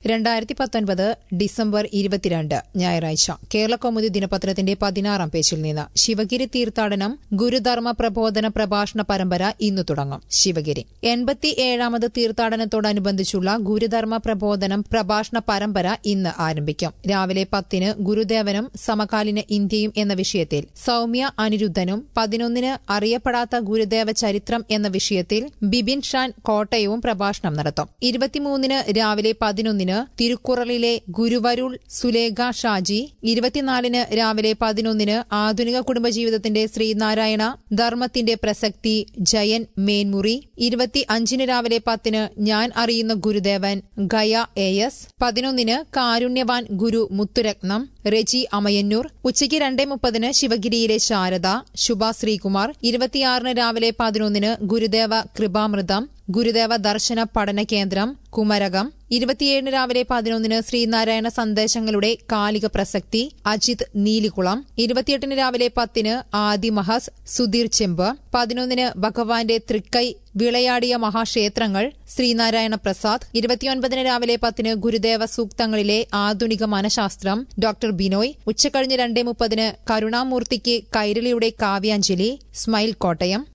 രണ്ടായിരത്തി പത്തൊൻപത് ഡിസംബർ ഇരുപത്തിരണ്ട് ഞായറാഴ്ച കേരളകൗമുദി ദിനപത്രത്തിന്റെ പതിനാറാം പേജിൽ നിന്ന് ശിവഗിരി തീർത്ഥാടനം ഗുരുധർമ്മ പ്രബോധന പ്രഭാഷണ പരമ്പര ഇന്നു തുടങ്ങും ശിവഗിരി എൺപത്തി ഏഴാമത് തീർത്ഥാടനത്തോടനുബന്ധിച്ചുള്ള ഗുരുധർമ്മ പ്രബോധനം പ്രഭാഷണ പരമ്പര ഇന്ന് ആരംഭിക്കും രാവിലെ പത്തിന് ഗുരുദേവനും സമകാലീന ഇന്ത്യയും എന്ന വിഷയത്തിൽ സൌമ്യ അനിരുദ്ധനും പതിനൊന്നിന് അറിയപ്പെടാത്ത ഗുരുദേവ ചരിത്രം എന്ന വിഷയത്തിൽ ബിബിൻ ഷാൻ കോട്ടയവും പ്രഭാഷണം നടത്തും ഇരുപത്തിമൂന്നിന് രാവിലെ പതിനൊന്നിന് തിരുക്കുറളിലെ ഗുരുവരുൾ സുലേഖ ഷാജി ഇരുപത്തിനാലിന് രാവിലെ പതിനൊന്നിന് ആധുനിക കുടുംബജീവിതത്തിന്റെ ശ്രീനാരായണ ധർമ്മത്തിന്റെ പ്രസക്തി ജയൻ മേൻമുറി ഇരുപത്തി അഞ്ചിന് രാവിലെ പത്തിന് ഞാൻ അറിയുന്ന ഗുരുദേവൻ ഗയ എ എസ് പതിനൊന്നിന് കാരുണ്യവാൻ ഗുരു മുത്തുരത്നം റെജി അമയന്നൂർ ഉച്ചയ്ക്ക് രണ്ടേ മുപ്പതിന് ശിവഗിരിയിലെ ശാരദ ശുഭ ശ്രീകുമാർ ഇരുപത്തിയാറിന് രാവിലെ പതിനൊന്നിന് ഗുരുദേവ കൃപാമൃതം ഗുരുദേവ ദർശന പഠന കേന്ദ്രം കുമരകം ഇരുപത്തിയേഴിന് രാവിലെ പതിനൊന്നിന് ശ്രീനാരായണ സന്ദേശങ്ങളുടെ കാലിക പ്രസക്തി അജിത് നീലികുളം ഇരുപത്തിയെട്ടിന് രാവിലെ പത്തിന് ആദി മഹസ് സുധീർ ചെമ്പ് പതിനൊന്നിന് ഭഗവാന്റെ തൃക്കൈ വിളയാടിയ മഹാക്ഷേത്രങ്ങൾ ശ്രീനാരായണ പ്രസാദ് ഇരുപത്തിയൊൻപതിന് രാവിലെ പത്തിന് ഗുരുദേവ സൂക്തങ്ങളിലെ ആധുനിക മനഃശാസ്ത്രം ഡോക്ടർ ബിനോയ് ഉച്ചകഴിഞ്ഞ് രണ്ടേ മുപ്പതിന് കരുണാമൂർത്തിക്ക് കൈരളിയുടെ കാവ്യാഞ്ജലി സ്മൈൽ കോട്ടയം